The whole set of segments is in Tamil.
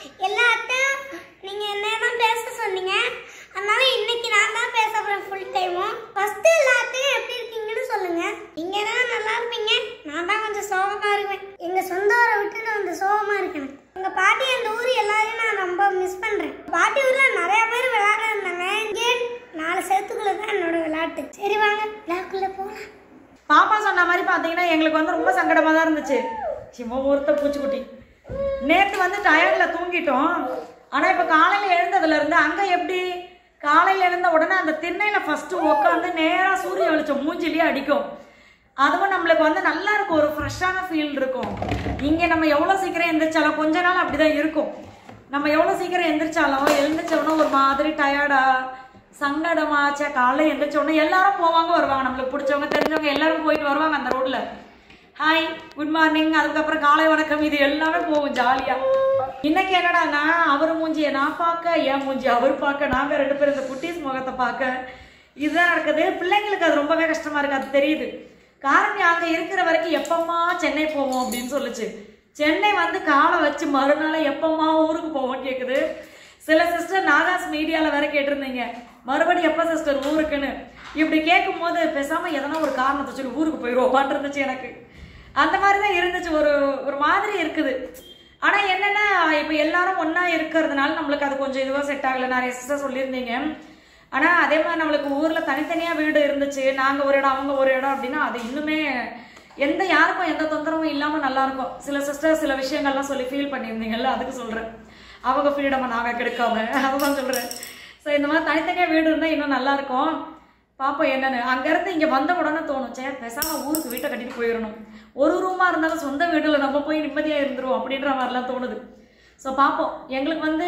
எல்லாத்தையும் நீங்க என்ன தான் பேச சொன்னீங்க அதனால இன்னைக்கு நான் தான் பேச போறேன் ஃபுல் டைமும் ஃபர்ஸ்ட் எல்லாத்தையும் எப்படி இருக்கீங்கன்னு சொல்லுங்க நீங்க தான் நல்லா இருப்பீங்க நான் தான் கொஞ்சம் சோகமா இருப்பேன் எங்க சொந்த ஊரை விட்டு நான் வந்து சோகமா இருக்கேன் எங்க பாட்டி அந்த ஊர் எல்லாரையும் நான் ரொம்ப மிஸ் பண்றேன் பாட்டி ஊர்ல நிறைய பேர் விளையாட இருந்தாங்க இங்கே நாலு செவத்துக்குள்ள தான் என்னோட விளையாட்டு சரி வாங்க விளையாட்டுக்குள்ள போலாம் பாப்பா சொன்ன மாதிரி பார்த்தீங்கன்னா எங்களுக்கு வந்து ரொம்ப சங்கடமாக தான் இருந்துச்சு சிவ ஒருத்த பூச்சிக்குட்டி நேற்று வந்து டயர்டில் தூங்கிட்டோம் ஆனால் இப்போ காலையில் எழுந்ததுலேருந்து அங்கே எப்படி காலையில் எழுந்த உடனே அந்த திண்ணையில் ஃபஸ்ட்டு உட்காந்து நேராக சூரிய வெளிச்சம் மூஞ்சிலேயே அடிக்கும் அதுவும் நம்மளுக்கு வந்து நல்லா இருக்கும் ஒரு ஃப்ரெஷ்ஷான ஃபீல் இருக்கும் இங்கே நம்ம எவ்வளோ சீக்கிரம் எந்திரிச்சாலும் கொஞ்ச நாள் அப்படி தான் இருக்கும் நம்ம எவ்வளோ சீக்கிரம் எந்திரிச்சாலும் எழுந்திரிச்சோன்னா ஒரு மாதிரி டயர்டா சங்கடமா சே காலைல எந்திரிச்ச உடனே எல்லாரும் போவாங்க வருவாங்க நம்மளுக்கு பிடிச்சவங்க தெரிஞ்சவங்க எல்லாரும் போயிட்டு வருவாங்க அந்த ரோட்ல ஹாய் குட் மார்னிங் அதுக்கப்புறம் காலை வணக்கம் இது எல்லாமே போகும் ஜாலியா இன்னைக்கு என்னடான்னா அவர் மூஞ்சியை நான் பார்க்க என் மூஞ்சி அவர் பார்க்க நாங்க ரெண்டு பேரும் இந்த குட்டீஸ் முகத்தை பார்க்க இதுதான் நடக்குது பிள்ளைங்களுக்கு அது ரொம்பவே கஷ்டமா இருக்கு அது தெரியுது காரணம் அங்க இருக்கிற வரைக்கும் எப்பமா சென்னை போவோம் அப்படின்னு சொல்லுச்சு சென்னை வந்து காலை வச்சு மறுநாள் எப்பமா ஊருக்கு போவோம்னு கேக்குது சில சிஸ்டர் நாகாஸ் மீடியால வேற கேட்டிருந்தீங்க மறுபடியும் எப்ப சிஸ்டர் ஊருக்குன்னு இப்படி கேட்கும்போது பேசாம எதனா ஒரு காரணத்தை சொல்லி ஊருக்கு போயிடுவோமான் இருந்துச்சு எனக்கு அந்த மாதிரி தான் இருந்துச்சு ஒரு ஒரு மாதிரி இருக்குது ஆனா என்னன்னா இப்ப எல்லாரும் ஒண்ணா இருக்கிறதுனால நம்மளுக்கு அது கொஞ்சம் இதுவா செட் ஆகல நிறைய சிஸ்டர் சொல்லியிருந்தீங்க ஆனா அதே மாதிரி நம்மளுக்கு ஊர்ல தனித்தனியா வீடு இருந்துச்சு நாங்க ஒரு இடம் அவங்க ஒரு இடம் அப்படின்னா அது இன்னுமே எந்த யாருக்கும் எந்த தொந்தரவும் இல்லாம நல்லா இருக்கும் சில சிஸ்டர் சில விஷயங்கள்லாம் சொல்லி ஃபீல் பண்ணியிருந்தீங்கல்ல அதுக்கு சொல்றேன் அவங்க ஃப்ரீடமை நாங்க கெடுக்காம அதுதான் சொல்றேன் ஸோ இந்த மாதிரி தனித்தனியா வீடு இருந்தா இன்னும் நல்லா இருக்கும் பாப்போம் என்னன்னு அங்க இருந்து இங்க வந்த உடனே தோணும் சே பேசாம ஊருக்கு வீட்டை கட்டிட்டு போயிடணும் ஒரு ரூமா இருந்தாலும் சொந்த வீடுல நம்ம போய் நிம்மதியா இருந்துருவோம் அப்படின்ற மாதிரிலாம் தோணுது ஸோ பார்ப்போம் எங்களுக்கு வந்து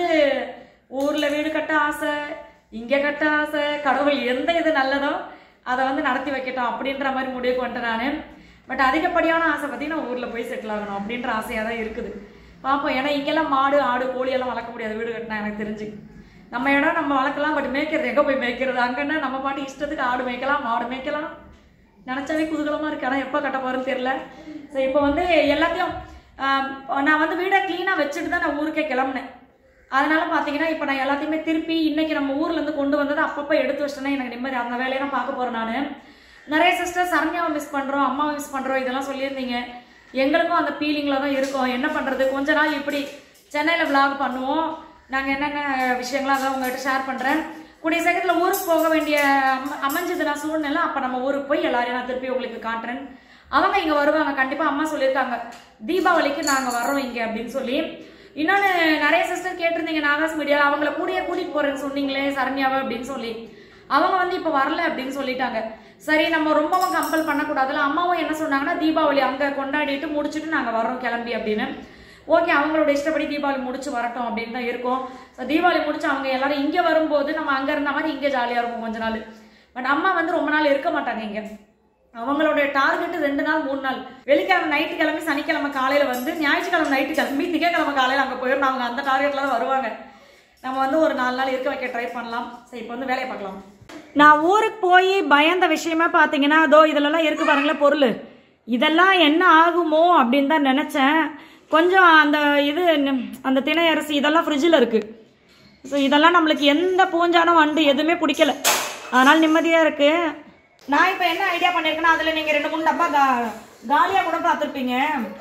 ஊர்ல வீடு கட்ட ஆசை இங்க கட்ட ஆசை கடவுள் எந்த இது நல்லதோ அதை வந்து நடத்தி வைக்கட்டும் அப்படின்ற மாதிரி முடிவுக்கு வந்துட்டேன் நான் பட் அதிகப்படியான ஆசை பார்த்தீங்கன்னா ஊர்ல போய் செட்டில் ஆகணும் அப்படின்ற ஆசையாக தான் இருக்குது பார்ப்போம் ஏன்னா இங்கெல்லாம் மாடு ஆடு கோழி எல்லாம் வளர்க்க முடியாது வீடு கட்டினா எனக்கு தெரிஞ்சு நம்ம இடம் நம்ம வளர்க்கலாம் பட் மேய்க்கிறது எங்கே போய் மேய்க்கிறது அங்கன்னா நம்ம பாட்டு இஷ்டத்துக்கு ஆடு மேய்க்கலாம் மாடு மேய்க்கலாம் நினச்சாவே குதூகலமாக இருக்கு ஆனால் எப்போ கட்ட போகிறேன்னு தெரியல ஸோ இப்போ வந்து எல்லாத்தையும் ஆம், நான் வந்து வீடை க்ளீனாக வச்சுட்டு தான் நான் ஊருக்கே கிளம்புனேன் அதனால பார்த்தீங்கன்னா இப்போ நான் எல்லாத்தையுமே திருப்பி இன்னைக்கு நம்ம ஊர்ல இருந்து கொண்டு வந்ததை அப்பப்போ எடுத்து வச்சிட்டேன்னா எனக்கு நிம்மதி அந்த வேலையை தான் பார்க்க போகிறேன் நான் நிறைய சிஸ்டர் சரண்யாவை மிஸ் பண்ணுறோம் அம்மாவை மிஸ் பண்ணுறோம் இதெல்லாம் சொல்லியிருந்தீங்க எங்களுக்கும் அந்த ஃபீலிங்கில் தான் இருக்கும் என்ன பண்ணுறது கொஞ்ச நாள் இப்படி சென்னையில் vlog பண்ணுவோம் நாங்கள் என்னென்ன விஷயங்களோ அதை உங்கள்கிட்ட ஷேர் பண்ணுறேன் கூடிய சீக்கிரத்தில் ஊருக்கு போக வேண்டிய அம- அமைஞ்சது நான் சூழ்நிலை அப்போ நம்ம ஊருக்கு போய் எல்லாரையும் நான் திருப்பி உங்களுக்கு காட்டுறேன் அவங்க இங்கே வருவாங்க கண்டிப்பாக அம்மா சொல்லியிருக்காங்க தீபாவளிக்கு நாங்கள் வர்றோம் இங்கே அப்படின்னு சொல்லி இன்னொன்று நிறைய சிஸ்டர் கேட்டிருந்தீங்க நாகாஸ் மீடியாவில் அவங்கள கூடிய கூட்டிகிட்டு போகிறேன்னு சொன்னீங்களே சரண்யாவை அப்படின்னு சொல்லி அவங்க வந்து இப்போ வரல அப்படின்னு சொல்லிட்டாங்க சரி நம்ம ரொம்பவும் கம்பல் பண்ணக்கூடாதுல அம்மாவும் என்ன சொன்னாங்கன்னா தீபாவளி அங்கே கொண்டாடிட்டு முடிச்சுட்டு நாங்கள் வர்றோம் கிளம்பி அப்படின்னு ஓகே அவங்களோட இஷ்டப்படி தீபாவளி முடிச்சு வரட்டும் அப்படின்னு தான் இருக்கும் ஸோ தீபாவளி முடிச்சு அவங்க எல்லாரும் இங்கே வரும்போது நம்ம அங்கே இருந்த மாதிரி இங்கே ஜாலியாக இருக்கும் கொஞ்ச நாள் பட் அம்மா வந்து ரொம்ப நாள் இருக்க மாட்டாங்க இங்கே அவங்களுடைய டார்கெட் ரெண்டு நாள் மூணு நாள் வெள்ளிக்கிழமை நைட்டு கிளம்பி சனிக்கிழமை காலையில் வந்து ஞாயிற்றுக்கிழமை நைட்டு கிளம்பி திங்கக்கிழமை காலையில் அங்கே போயிடணும் அவங்க அந்த டார்கெட்டில் தான் வருவாங்க நம்ம வந்து ஒரு நாலு நாள் இருக்க வைக்க ட்ரை பண்ணலாம் சரி இப்போ வந்து வேலையை பார்க்கலாம் நான் ஊருக்கு போய் பயந்த விஷயமா பார்த்தீங்கன்னா அதோ இதிலெல்லாம் இருக்கு பாருங்களேன் பொருள் இதெல்லாம் என்ன ஆகுமோ அப்படின்னு தான் நினச்சேன் கொஞ்சம் அந்த இது ந- அந்த திணை அரிசி இதெல்லாம் ஃப்ரிட்ஜில் இருக்குது ஸோ இதெல்லாம் நம்மளுக்கு எந்த பூஞ்சானம் வண்டு எதுவுமே பிடிக்கல அதனால் நிம்மதியாக இருக்குது நான் இப்போ என்ன ஐடியா பண்ணியிருக்கேன்னா அதில் நீங்கள் ரெண்டு மூணு டப்பா கா காலியாக கூட பார்த்துருப்பீங்க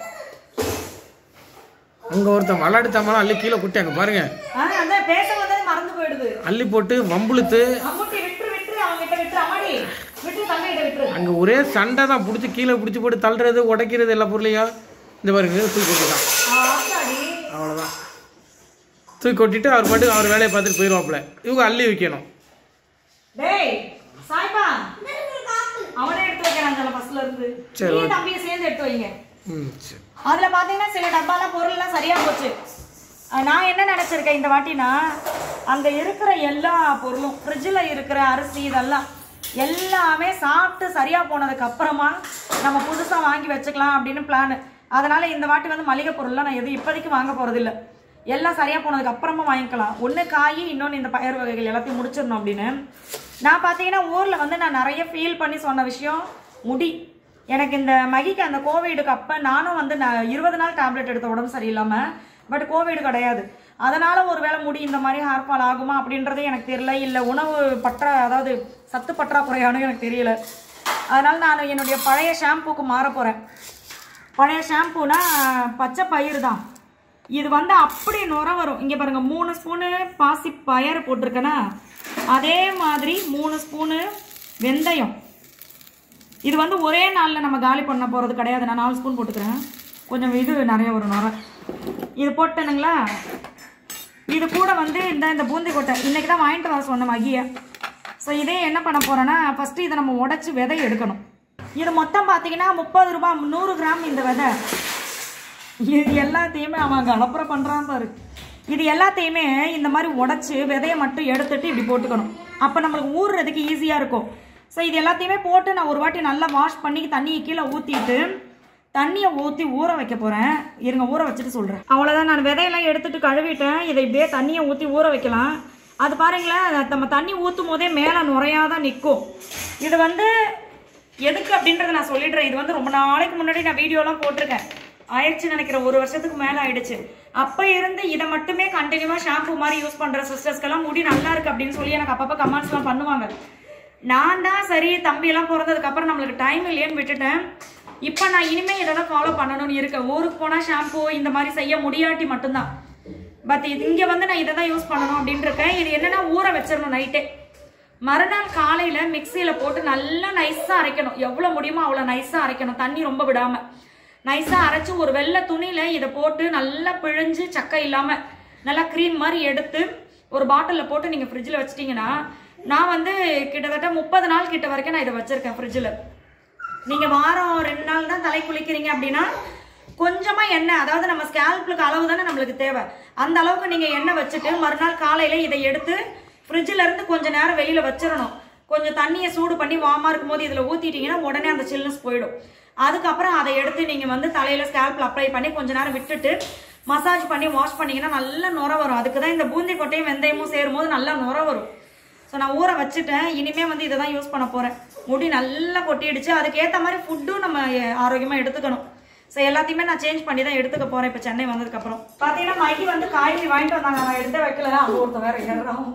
அங்க ஒருத்தன் விளாட்டு சாமான் அள்ளி கீழே குட்டி அங்க பாருங்க ஆ அதான் பேசும்போதே மறந்து போயிடுது அள்ளி போட்டு வம்புழுத்து அம்முட்டி விட்டுரு விட்டுரு அவங்க கிட்ட விட்டுரு அம்மாடி விட்டுரு தங்கைகிட்ட விட்டுரு அங்க ஒரே சண்டை தான் பிடிச்சி கீழே பிடிச்சி போட்டு தள்ளுறது உடைக்கிறது எல்லா பொருளையும் இந்த பாருங்க தூக்கி கொட்டிட்டான் ஆத்தாடி அவ்வளோதான் தூக்கி கொட்டிட்டு அவர் பாட்டுக்கு அவர் வேலையை பார்த்துட்டு போயிடுவாப்புல இவங்க அள்ளி வைக்கணும் டேய் சாய்பா அவனே எடுத்து வைக்கிறான் சில பஸ்ல இருந்து சரி, நீ தம்பியை சேர்ந்து எடுத்து வைங்க ம் சரி அதுல பாத்தீங்கன்னா சில டப்பாலாம் பொருள்லாம் சரியா போச்சு அஹ் நான் என்ன நினைச்சிருக்கேன் இந்த வாட்டினா அங்க இருக்கிற எல்லா பொருளும் ஃப்ரிட்ஜில் இருக்கிற அரிசி இதெல்லாம் எல்லாமே சாப்பிட்டு சரியா போனதுக்கு அப்புறமா நம்ம புதுசா வாங்கி வச்சுக்கலாம் அப்படின்னு பிளான் அதனால இந்த வாட்டி வந்து மளிகை பொருள்லாம் நான் எதுவும் இப்போதைக்கு வாங்க போறதில்ல எல்லாம் சரியா போனதுக்கு அப்புறமா வாங்கிக்கலாம் ஒன்று காய் இன்னொன்று இந்த பயிர் வகைகள் எல்லாத்தையும் முடிச்சிடணும் அப்படின்னு நான் பார்த்தீங்கன்னா ஊரில் வந்து நான் நிறைய ஃபீல் பண்ணி சொன்ன விஷயம் முடி எனக்கு இந்த மகிக்கு அந்த கோவிடுக்கு அப்போ நானும் வந்து நான் இருபது நாள் டேப்லெட் எடுத்த உடம்பு சரியில்லாமல் பட் கோவிட் கிடையாது அதனால ஒருவேளை முடி இந்த மாதிரி ஹேர் ஃபால் ஆகுமா அப்படின்றது எனக்கு தெரியல இல்லை உணவு பற்றா அதாவது சத்து பற்றாக்குறையானு எனக்கு தெரியல அதனால நான் என்னுடைய பழைய ஷாம்புக்கு மாற போகிறேன் பழைய ஷாம்புனா பச்சை பயிர் தான் இது வந்து அப்படி நுர வரும் இங்கே பாருங்க மூணு ஸ்பூனு பாசி பயறு போட்டிருக்கேனா அதே மாதிரி மூணு ஸ்பூனு வெந்தயம் இது வந்து ஒரே நாளில் நம்ம காலி பண்ண போகிறது கிடையாது நான் நாலு ஸ்பூன் போட்டுக்கிறேன் கொஞ்சம் இது நிறைய வரும் நுர இது போட்டேனுங்களா இது கூட வந்து இந்த இந்த பூந்தி கொட்டை இன்னைக்கு தான் வாங்கிட்டு வர சொன்ன மகிய ஸோ இதே என்ன பண்ண போறேன்னா ஃபஸ்ட்டு இதை நம்ம உடைச்சி விதை எடுக்கணும் இது மொத்தம் பார்த்தீங்கன்னா முப்பது ரூபாய் நூறு கிராம் இந்த விதை இது எல்லாத்தையுமே அவன் கலப்புற பண்ணுறான் பாரு இது எல்லாத்தையுமே இந்த மாதிரி உடைச்சு விதையை மட்டும் எடுத்துட்டு இப்படி போட்டுக்கணும் அப்போ நம்மளுக்கு ஊறுறதுக்கு ஈஸியாக இருக்கும் ஸோ இது எல்லாத்தையுமே போட்டு நான் ஒரு வாட்டி நல்லா வாஷ் பண்ணி தண்ணியை கீழே ஊற்றிட்டு தண்ணியை ஊற்றி ஊற வைக்க போகிறேன் இருங்க ஊற வச்சுட்டு சொல்கிறேன் அவ்வளோதான் நான் விதையெல்லாம் எடுத்துட்டு கழுவிட்டேன் இதை இப்படியே தண்ணியை ஊற்றி ஊற வைக்கலாம் அது பாருங்களேன் அது நம்ம தண்ணி ஊற்றும் போதே மேலே நுரையாக தான் நிற்கும் இது வந்து எதுக்கு அப்படின்றத நான் சொல்லிடுறேன் இது வந்து ரொம்ப நாளைக்கு முன்னாடி நான் வீடியோலாம் போட்டிருக்கேன் ஆயிடுச்சு நினைக்கிறேன் ஒரு வருஷத்துக்கு மேலே ஆயிடுச்சு அப்போ இருந்து இதை மட்டுமே கண்டினியூவாக ஷாம்பு மாதிரி யூஸ் பண்ணுற சிஸ்டர்ஸ்க்கெல்லாம் முடி நல்லா இருக்கு அப்படின்னு சொல்லி எனக்கு அப்பப்போ கமெண்ட்ஸ்லாம் பண்ணுவாங்க நான் தான் சரி தம்பியெல்லாம் பிறந்ததுக்கு அப்புறம் நம்மளுக்கு டைம் இல்லையேன்னு விட்டுட்டேன் இப்போ நான் இனிமே இதை தான் ஃபாலோ பண்ணணும்னு இருக்கேன் ஊருக்கு போனால் ஷாம்பு இந்த மாதிரி செய்ய முடியாட்டி மட்டும்தான் பட் இது இங்கே வந்து நான் இதை தான் யூஸ் பண்ணணும் அப்படின்னு இருக்கேன் இது என்னன்னா ஊற வச்சிடணும் நைட்டே மறுநாள் காலையில மிக்சியில போட்டு நல்லா நைஸா அரைக்கணும் எவ்வளவு முடியுமோ அவ்வளவு நைஸா அரைக்கணும் தண்ணி ரொம்ப விடாம நைஸா அரைச்சு ஒரு வெள்ளை துணியில இதை போட்டு நல்லா பிழிஞ்சு சக்கை இல்லாம நல்லா க்ரீம் மாதிரி எடுத்து ஒரு பாட்டிலில் போட்டு நீங்க ஃப்ரிட்ஜில் வச்சிட்டீங்கன்னா நான் வந்து கிட்டத்தட்ட முப்பது நாள் கிட்ட வரைக்கும் நான் இதை வச்சிருக்கேன் ஃப்ரிட்ஜில் நீங்க வாரம் ரெண்டு நாள் தான் தலை குளிக்கிறீங்க அப்படின்னா கொஞ்சமா எண்ணெய் அதாவது நம்ம ஸ்கேல்புக்கு அளவு தானே நம்மளுக்கு தேவை அந்த அளவுக்கு நீங்க எண்ணெய் வச்சுட்டு மறுநாள் காலையில இதை எடுத்து ஃப்ரிட்ஜில் இருந்து கொஞ்ச நேரம் வெளியில வச்சிடணும் கொஞ்சம் தண்ணியை சூடு பண்ணி வாமா இருக்கும் போது இதுல ஊத்திட்டீங்கன்னா உடனே அந்த சில்னஸ் போயிடும் அதுக்கப்புறம் அதை எடுத்து நீங்க வந்து தலையில ஸ்கேல்ப்ல அப்ளை பண்ணி கொஞ்ச நேரம் விட்டுட்டு மசாஜ் பண்ணி வாஷ் பண்ணீங்கன்னா நல்ல நுர வரும் அதுக்கு தான் இந்த பூந்தி கொட்டையும் வெந்தயமும் சேரும் போது நல்லா நுர வரும் ஸோ நான் ஊற வச்சுட்டேன் இனிமே வந்து இதை தான் யூஸ் பண்ண போறேன் முடி நல்லா கொட்டிடுச்சு அதுக்கேற்ற மாதிரி ஃபுட்டும் நம்ம அஹ், ஆரோக்கியமா எடுத்துக்கணும் ஸோ எல்லாத்தையுமே நான் சேஞ்ச் பண்ணி தான் எடுத்துக்க போறேன் இப்போ சென்னை வந்ததுக்கப்புறம் பார்த்தீங்கன்னா மைக்கி வந்து காய்கறி வாங்கிட்டு வந்தாங்க நான் எடுத்து வைக்கல அது ஒருத்தன் வேற ஏறுறான்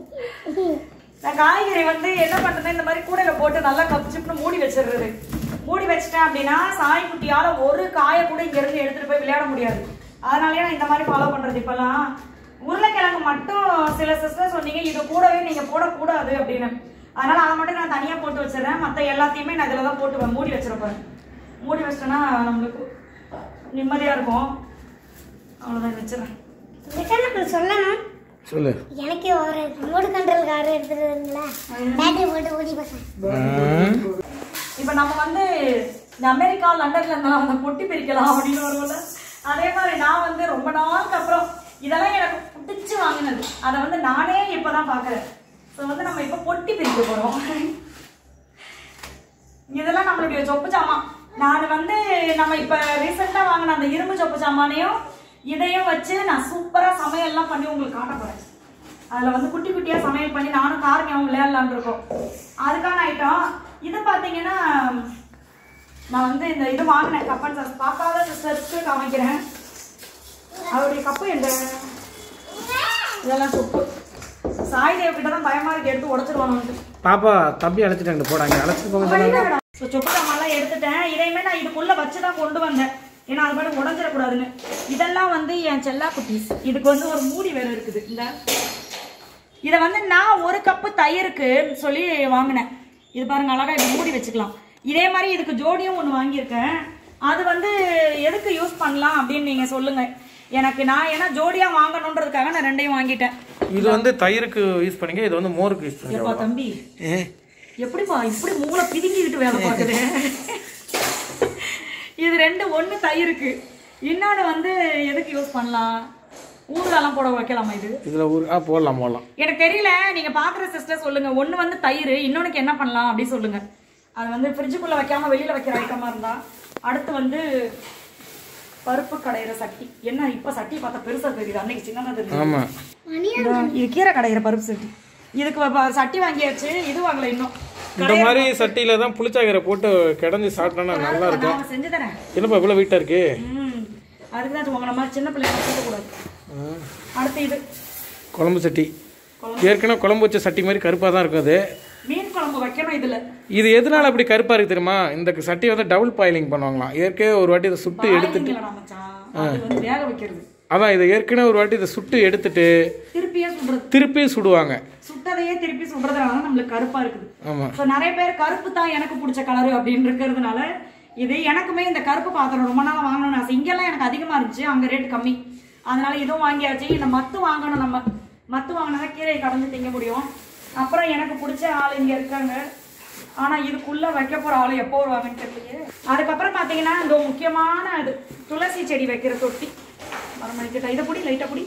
நான் காய்கறி வந்து என்ன பண்றது இந்த மாதிரி கூடையில போட்டு நல்லா கப்பிச்சுட்டு மூடி வச்சிடுறது மூடி வச்சிட்டேன் அப்படின்னா சாய் குட்டியால ஒரு காயை கூட இங்க இருந்து எடுத்துட்டு போய் விளையாட முடியாது அதனாலயே நான் இந்த மாதிரி ஃபாலோ பண்றது இப்பெல்லாம் உருளைக்கிழங்கு மட்டும் சில சிஸ்டர் சொன்னீங்க இது கூடவே நீங்க போடக்கூடாது அப்படின்னு அதனால அதை மட்டும் நான் தனியா போட்டு வச்சிடுறேன் மத்த எல்லாத்தையுமே நான் இதுல தான் போட்டு வ- மூடி வச்சிட போறேன் மூடி வச்சிட்டேன்னா நம்மளுக்கு நிம்மதியா இருக்கும் அவ்வளவுதான் வச்சிடறேன் இதுக்கு சொல்லணும் சொல்லு எனக்கு ஒரு ரிமோட் கண்ட்ரோல் கார் எடுத்துருங்களா பேட்டரி போட்டு ஓடி பார்த்தேன் ஆ. இப்ப நம்ம வந்து இந்த அமெரிக்கா லண்டன்ல இருந்தா அந்த பொட்டி பிரிக்கலாம் அப்படின்னு வரும்ல அதே மாதிரி நான் வந்து ரொம்ப நாளுக்கு அப்புறம் இதெல்லாம் எனக்கு பிடிச்சு வாங்கினது அதை வந்து நானே இப்பதான் பாக்குறேன் ஸோ வந்து நம்ம இப்ப பொட்டி பிரிக்க போறோம் இதெல்லாம் நம்மளுடைய சொப்பு சாமான் நான் வந்து நம்ம இப்ப ரீசெண்டா வாங்கின அந்த இரும்பு சொப்பு சாமானையும் இதையும் வச்சு நான் சூப்பரா சமையல்லாம் பண்ணி உங்களுக்கு காட்ட போறேன் அதுல வந்து குட்டி குட்டியா சமையல் பண்ணி நானும் காரணியாவும் விளையாடலாம்னு இருக்கோம் அதுக்கான ஐட்டம் இது பாத்தீங்கன்னா நான் வந்து இந்த இது வாங்கினேன் கப்பன் சாஸ் பார்க்காத சிஸ்டருக்கு காமிக்கிறேன் அவருடைய கப்பு எங்க இதெல்லாம் சொப்பு சாய்தேவ் கிட்ட தான் பயமா இருக்கு எடுத்து உடச்சிருவானு பாப்பா தம்பி அழைச்சிட்டாங்க போடாங்க அழைச்சிட்டு போங்க சொன்னாங்க ஸோ சொப்பு சாமான்லாம் எடுத்துட்டேன் இதையுமே நான் இதுக்குள்ள வச்சு தான் கொண்டு வந்தேன் ஏன்னா அது பாட்டு உடஞ்சிடக்கூடாதுன்னு இதெல்லாம் வந்து என் செல்லா குட்டீஸ் இதுக்கு வந்து ஒரு மூடி வேற இருக்குது இந்த இதை வந்து நான் ஒரு கப்பு தயிருக்கு சொல்லி வாங்கினேன் இது பாருங்க அழகா இப்படி மூடி வச்சுக்கலாம் இதே மாதிரி இதுக்கு ஜோடியும் ஒன்று வாங்கியிருக்கேன் அது வந்து எதுக்கு யூஸ் பண்ணலாம் அப்படின்னு நீங்க சொல்லுங்க எனக்கு நான் ஏன்னா ஜோடியா வாங்கணுன்றதுக்காக நான் ரெண்டையும் வாங்கிட்டேன் இது வந்து தயிருக்கு யூஸ் பண்ணீங்க இது வந்து மோருக்கு யூஸ் பண்ணீங்க எப்பா தம்பி ஏ எப்படிப்பா இப்படி மூளை பிதுங்கிக்கிட்டு வேலை பார்க்குது இது ரெண்டு ஒன்று தயிருக்கு இன்னொன்று வந்து எதுக்கு யூஸ் பண்ணலாம் ஊறுகாலாம் போட வைக்கலாமா இது இதுல ஒரு ஆ போடலாம் போடலாம் எனக்கு தெரியல நீங்க பாக்குற சிஸ்டர் சொல்லுங்க ஒண்ணு வந்து தயிர் இன்னொன்னுக்கு என்ன பண்ணலாம் அப்படி சொல்லுங்க அது வந்து ஃப்ரிட்ஜுக்குள்ள வைக்காம வெளியில வைக்கிற ஐட்டமா இருந்தா அடுத்து வந்து பருப்பு கடையிற சட்டி என்ன இப்ப சட்டி பார்த்தா பெருசா தெரியுது அன்னைக்கு சின்னதா தெரியுது ஆமா இதோ, இது கீரை கடையிற பருப்பு சட்டி இதுக்கு வ- வ- சட்டி வாங்கியாச்சு இது வாங்கல இன்னும் இந்த மாதிரி சட்டியில தான் புளிச்சாக்கரை போட்டு கிடந்து சாப்பிட்டோன்னா நல்லா இருக்கும் நான் செஞ்சு தரேன் என்னப்பா இவ்வளவு வெயிட்டா இருக்கு ம். அதுக்கு தான் உங்களை மாதிரி சின்ன பிள்ளைங்க கூடக்கூடாது அடுத்து இது குழம்பு சட்டி ஏற்கனவே குழம்பு வச்ச சட்டி மாதிரி கருப்பாக தான் இருக்கும் அது மீன் குழம்பு வைக்கணும் இதில் இது எதனால அப்படி கருப்பாக இருக்கு தெரியுமா இந்த சட்டி வந்து டபுள் பாயிலிங் பண்ணுவாங்களாம் ஏற்கனவே ஒரு வாட்டி இதை சுட்டு எடுத்துட்டு இல்லைடா மச்சான் அது வந்து வேக வைக்கிறது அதான் இதை ஏற்கனவே ஒரு வாட்டி இதை சுட்டு எடுத்துட்டு திருப்பியே சுடுறது திருப்பி சுடுவாங்க சுட்டதையே திருப்பி சுடுறதுனால தான் நம்மளுக்கு கருப்பா இருக்குது ஆமாம் ஸோ நிறைய பேர் கருப்பு தான் எனக்கு பிடிச்ச கலர் அப்படின்னு இருக்கிறதுனால இது எனக்குமே இந்த கருப்பு பாத்திரம் ரொம்ப நாள் வாங்கணும்னு ஆசை இங்கெல்லாம் எனக்கு அதிகமா இருந்துச்சு அங்க ரேட் கம்மி அதனால இதுவும் வாங்கியாச்சு இந்த மத்து வாங்கணும் நம்ம மத்து வாங்கினா கீரை கடந்து திங்க முடியும் அப்புறம் எனக்கு பிடிச்ச ஆள் இங்க இருக்காங்க ஆனா இதுக்குள்ள வைக்க போற ஆள் எப்போ வருவாங்கன்னு தெரியலையே அதுக்கப்புறம் பாத்தீங்கன்னா இந்த முக்கியமான இது துளசி செடி வைக்கிற தொட்டி மரமணிக்கிட்ட இதை பிடி லைட்டா பிடி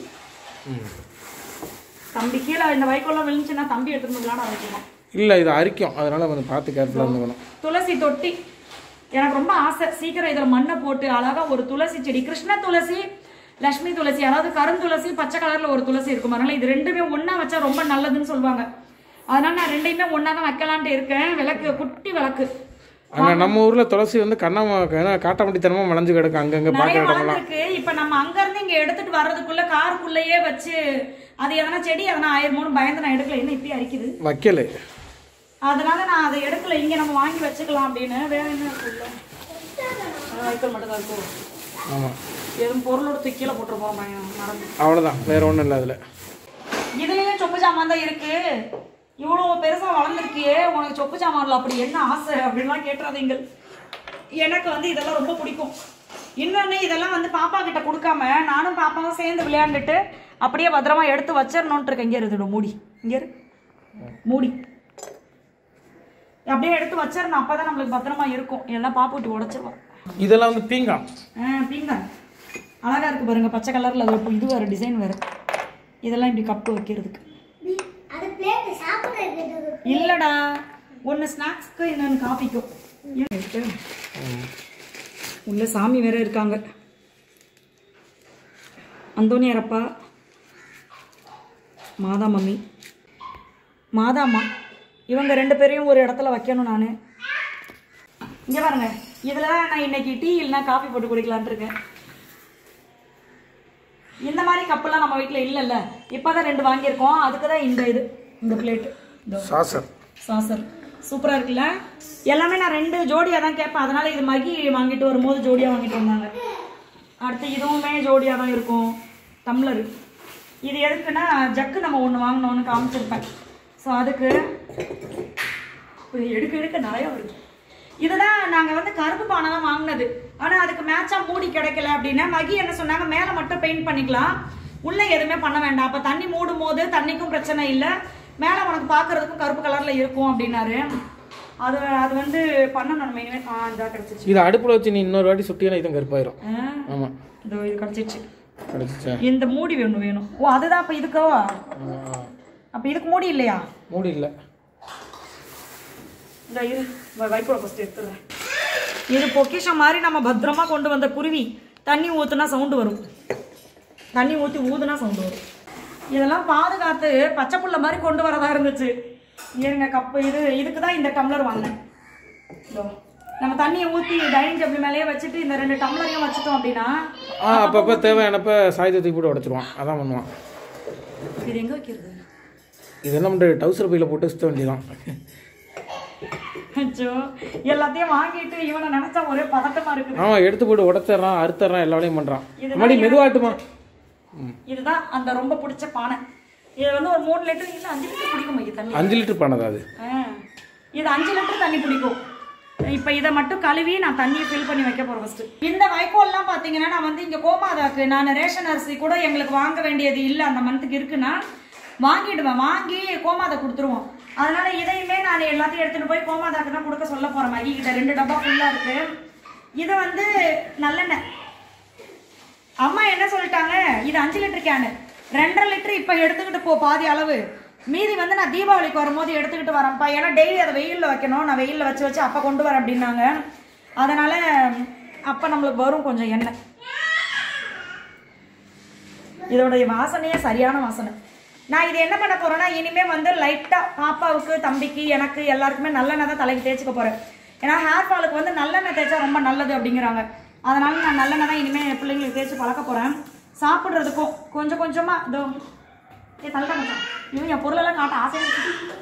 தம்பி கீழே இந்த வைக்கோல்லாம் விழுந்துச்சுன்னா தம்பி எடுத்துட்டு விளையாட வைக்கணும் இல்லை இது அரிக்கும் அதனால கொஞ்சம் பார்த்து கேர்ஃபுல்லாக இருந்துக்கணும் துளசி தொட்டி எனக்கு ரொம்ப ஆசை சீக்கிரம் இதில் மண்ணை போட்டு அழகா ஒரு துளசி செடி கிருஷ்ண துளசி லக்ஷ்மி துளசி அதாவது கருந்துளசி பச்சை கலர்ல ஒரு துளசி இருக்கும் அதனால இது ரெண்டுமே ஒண்ணா வச்சா ரொம்ப நல்லதுன்னு சொல்லுவாங்க அதனால நான் ரெண்டையுமே ஒண்ணா தான் வைக்கலான்ட்டு இருக்கேன் விளக்கு குட்டி விளக்கு ஆனால் நம்ம ஊரில் துளசி வந்து கண்ணாம காட்டாமட்டித்தனமாக மலைஞ்சு கிடக்கு அங்கங்கே நிறைய பார்க்குற இடமெல்லாம் வளர்ந்துருக்கு இப்ப நம்ம அங்க இருந்து இங்க எடுத்துட்டு வர்றதுக்குள்ள காருக்குள்ளேயே வச்சு அது எதனா செடி எதனா ஆயிருமோன்னு பயந்து நான் எடுக்கல என்ன இப்படி அரிக்குது வைக்கல அதனால நான் அதை எடுக்கல இங்க நம்ம வாங்கி வச்சுக்கலாம் அப்படின்னு வேற என்ன இருக்குல்ல வைக்கல் மட்டும் தான் இருக்கும் ஆமாம் எதுவும் பொருளோட தூக்கில போட்டுருப்போம் மறந்து அவ்வளோதான் வேற ஒன்றும் இல்லை அதில் இதுலயும் சொப்பு சாமான் தான் இருக்கு இவ்வளோ பெருசா வளர்ந்துருக்கியே உனக்கு சொப்பு சாமான்ல அப்படி என்ன ஆசை அப்படின்லாம் கேட்டுறாதீங்க எனக்கு வந்து இதெல்லாம் ரொம்ப பிடிக்கும் இன்னொன்று இதெல்லாம் வந்து பாப்பா கிட்ட கொடுக்காம நானும் பாப்பாவும் சேர்ந்து விளையாண்டுட்டு அப்படியே பத்திரமா எடுத்து வச்சிடணுன்ட்டு இருக்கேன் இங்கே இருக்குது மூடி இங்கே இரு மூடி அப்படியே எடுத்து வச்சிடணும் அப்பதான் நம்மளுக்கு பத்திரமா இருக்கும் எல்லாம் பாப்பு விட்டு உடச்சிருவோம் இதெல்லாம் வந்து பீங்கான் ஆ பீங்கான் அழகா இருக்கு பாருங்க பச்சை கலர்ல அது ஒரு இது வேற டிசைன் வேற இதெல்லாம் இப்படி கப்பு வைக்கிறதுக்கு அது பிளேட் சாப்பிடுறது இல்லடா ஒன்று ஸ்நாக்ஸ்க்கு இன்னொன்று காஃபிக்கும் ஏன் இருக்கு உள்ள சாமி வேற இருக்காங்க அந்தோனியாரப்பா மாதா மம்மி மாதாம்மா இவங்க ரெண்டு பேரையும் ஒரு இடத்துல வைக்கணும் நான் இங்கே பாருங்க இதில் தான் நான் இன்னைக்கு டீ இல்லைனா காஃபி போட்டு குடிக்கலான்ட்டு இருக்கேன் இந்த மாதிரி கப்பெல்லாம் நம்ம வீட்டில் இல்லைல்ல இப்போ தான் ரெண்டு வாங்கியிருக்கோம் அதுக்கு தான் இந்த இது இந்த பிளேட்டு இந்த சாசர் சாசர் சூப்பராக இருக்குல்ல எல்லாமே நான் ரெண்டு ஜோடியாக தான் கேட்பேன் அதனால இது மகி வாங்கிட்டு வரும்போது ஜோடியாக வாங்கிட்டு வந்தாங்க அடுத்து இதுவுமே ஜோடியாக தான் இருக்கும் டம்ளர் இது எதுக்குன்னா ஜக்கு நம்ம ஒன்று வாங்கினோன்னு காமிச்சிருப்பேன் ஸோ அதுக்கு இப்ப எடுக்க எடுக்க நிறைய வருது இதுதான் நாங்கள் வந்து கருப்பு பானை தான் வாங்கினது ஆனால் அதுக்கு மேட்சாக மூடி கிடைக்கல அப்படின்னா மகி என்ன சொன்னாங்க மேலே மட்டும் பெயிண்ட் பண்ணிக்கலாம் உள்ளே எதுவுமே பண்ண வேண்டாம் அப்போ தண்ணி மூடும் போது தண்ணிக்கும் பிரச்சனை இல்லை மேலே உனக்கு பார்க்கறதுக்கும் கருப்பு கலரில் இருக்கும் அப்படின்னாரு அது அது வந்து பண்ணணும் நம்ம இனிமேல் ஆ இதாக கிடச்சிச்சு இதை அடுப்பில் வச்சு நீ இன்னொரு வாட்டி சுட்டினா இதுவும் கருப்பாயிரும் ஆ ஆமாம் இதோ இது கிடச்சிச்சு கிடச்சிச்சா இந்த மூடி வேணும் வேணும் ஓ அதுதான் அப்போ இதுக்கவா அப்போ இதுக்கு மூடி இல்லையா மூடி இல்லை இந்த இரு வைப்போட ஃபஸ்ட் எடுத்துடுறேன் இது பொக்கிஷம் மாதிரி நம்ம பத்திரமா கொண்டு வந்த குருவி தண்ணி ஊத்துனா சவுண்டு வரும் தண்ணி ஊற்றி ஊதுனா சவுண்டு வரும் இதெல்லாம் பாதுகாத்து பச்சை புள்ள மாதிரி கொண்டு வரதா இருந்துச்சு இருங்க கப்பு இது இதுக்கு தான் இந்த டம்ளர் வாங்கினேன் இதோ. நம்ம தண்ணியை ஊற்றி டைனிங் டேபிள் மேலேயே வச்சுட்டு இந்த ரெண்டு டம்ளரையும் வச்சுட்டோம் அப்படின்னா ஆ அப்பப்போ தேவையானப்ப சாயத்தை தூக்கி போட்டு உடச்சிருவான் அதான் பண்ணுவான் இது எங்கே வைக்கிறது இதெல்லாம் பண்ணுற டவுசர் பையில் போட்டு சுத்த வேண்டியதான் அச்சோ எல்லாத்தையும் வாங்கிட்டு இவனை நினைச்சா ஒரே பதட்டமா இருக்குது ஆமாம் எடுத்து போட்டு உடச்சிட்றான் அறுத்துறான் எல்லா வேலையும் பண்ணுறான் இதுதான் மறுபடி மெதுவாட்டுமா இதுதான் அந்த ரொம்ப பிடிச்ச பானை இது வந்து ஒரு மூணு லிட்டர் இல்லை அஞ்சு லிட்டர் பிடிக்கும் மைய தண்ணி அஞ்சு லிட்டர் பண்ணதா அது ஆ. இது அஞ்சு லிட்டர் தண்ணி பிடிக்கும் இப்போ இதை மட்டும் கழுவி நான் தண்ணியை ஃபில் பண்ணி வைக்க போறேன் ஃபர்ஸ்ட் இந்த வைக்கோல்லாம் பார்த்தீங்கன்னா நான் வந்து இங்கே கோமாதாக்கு நான் ரேஷன் அரிசி கூட எங்களுக்கு வாங்க வேண்டியது இல்லை அந்த மந்த்துக்கு இருக்குன்னா வாங்கிடுவேன் வாங்கி கோமாதை கொடுத்துருவோம் அதனால இதையுமே நான் எல்லாத்தையும் எடுத்துட்டு போய் கோமாதாக்கு தான் கொடுக்க சொல்ல போறேன் மகி கிட்ட ரெண்டு டப்பா ஃபுல்லா இருக்கு இது வந்து நல்லெண்ணெய் அம்மா என்ன சொல்லிட்டாங்க இது அஞ்சு லிட்டர் கேனு ரெண்டரை லிட்டர் இப்போ எடுத்துக்கிட்டு போ பாதி அளவு மீதி வந்து நான் தீபாவளிக்கு வரும்போது எடுத்துக்கிட்டு வரேன்ப்பா ஏன்னா டெய்லி அதை வெயிலில் வைக்கணும் நான் வெயிலில் வச்சு வச்சு அப்போ கொண்டு வரேன் அப்படின்னாங்க அதனால அப்போ நம்மளுக்கு வரும் கொஞ்சம் எண்ணெய் இதோடைய வாசனையே சரியான வாசனை நான் இது என்ன பண்ண போறேன்னா இனிமே வந்து லைட்டா பாப்பாவுக்கு தம்பிக்கு எனக்கு எல்லாருக்குமே நல்லெண்ணெய் தான் தலைக்கு தேய்ச்சிக்க போறேன் ஏன்னா ஹேர் ஃபாலுக்கு வந்து நல்லெண்ணெய் தேய்ச்சா ரொம்ப நல்லது அப்படிங்கிறாங்க அதனால நான் நல்லெண்ணெய் தான் இனிமேல் என் பிள்ளைங்களுக்கு தேய்ச்சி பழக்க போகிறேன் சாப்பிட்றதுக்கும் கொஞ்சம் கொஞ்சமாக இதோ ஏ தள்ளி மச்சான் இவன் என் பொருளெல்லாம் காட்ட ஆசையாக இருக்கு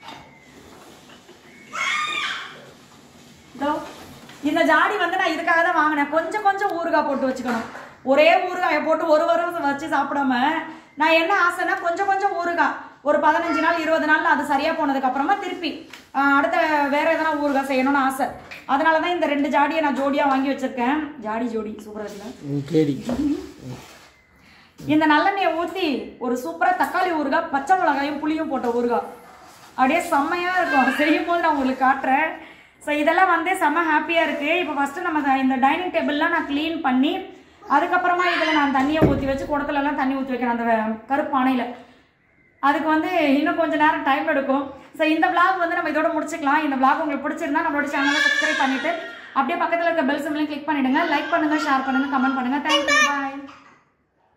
இதோ இந்த ஜாடி வந்து நான் இதுக்காக தான் வாங்கினேன் கொஞ்சம் கொஞ்சம் ஊறுகாய் போட்டு வச்சுக்கணும் ஒரே ஊறுகாயை போட்டு ஒரு வாரம் வச்சு சாப்பிடாம நான் என்ன ஆசைன்னா கொஞ்சம் கொஞ்சம் ஊறுகாய் ஒரு பதினஞ்சு நாள் இருபது நாள் அது சரியா போனதுக்கு அப்புறமா திருப்பி ஆஹ், அடுத்த வேற எதனா ஊறுகாய் செய்யணும்னு ஆசை அதனால தான் இந்த ரெண்டு ஜாடியை நான் ஜோடியா வாங்கி வச்சிருக்கேன் ஜாடி ஜோடி சூப்பரா இருக்குல்ல கேடி இந்த நல்லெண்ணெயை ஊற்றி ஒரு சூப்பராக தக்காளி ஊறுகாய் பச்சை மிளகாயும் புளியும் போட்ட ஊறுகாய் அப்படியே செம்மையாக இருக்கும் செய்யும் போது நான் உங்களுக்கு காட்டுறேன் ஸோ இதெல்லாம் வந்து செம்ம ஹாப்பியாக இருக்குது இப்போ ஃபஸ்ட்டு நம்ம த- இந்த டைனிங் டேபிள்லாம் நான் க்ளீன் பண்ணி அதுக்கப்புறமா இதில் நான் தண்ணியை ஊற்றி வச்சு குடத்துலலாம் தண்ணி ஊற்றி வைக்கிறேன் அந்த வே- கருப்பானையில் அதுக்கு வந்து இன்னும் கொஞ்சம் நேரம் டைம் எடுக்கும் ஸோ இந்த vlog வந்து நம்ம இதோட முடிச்சுக்கலாம் இந்த vlog உங்களுக்கு பிடிச்சிருந்தா நம்மளோட சேனலை சப்ஸ்கிரைப் பண்ணிட்டு அப்படியே பக்கத்தில் இருக்க பெல் சிம்லையும் கிளிக் பண்ணிடுங்க லைக் பண்ணுங்க ஷேர் பண்ணுங்க கமெண்ட் பண்ணுங்க தேங்க்யூ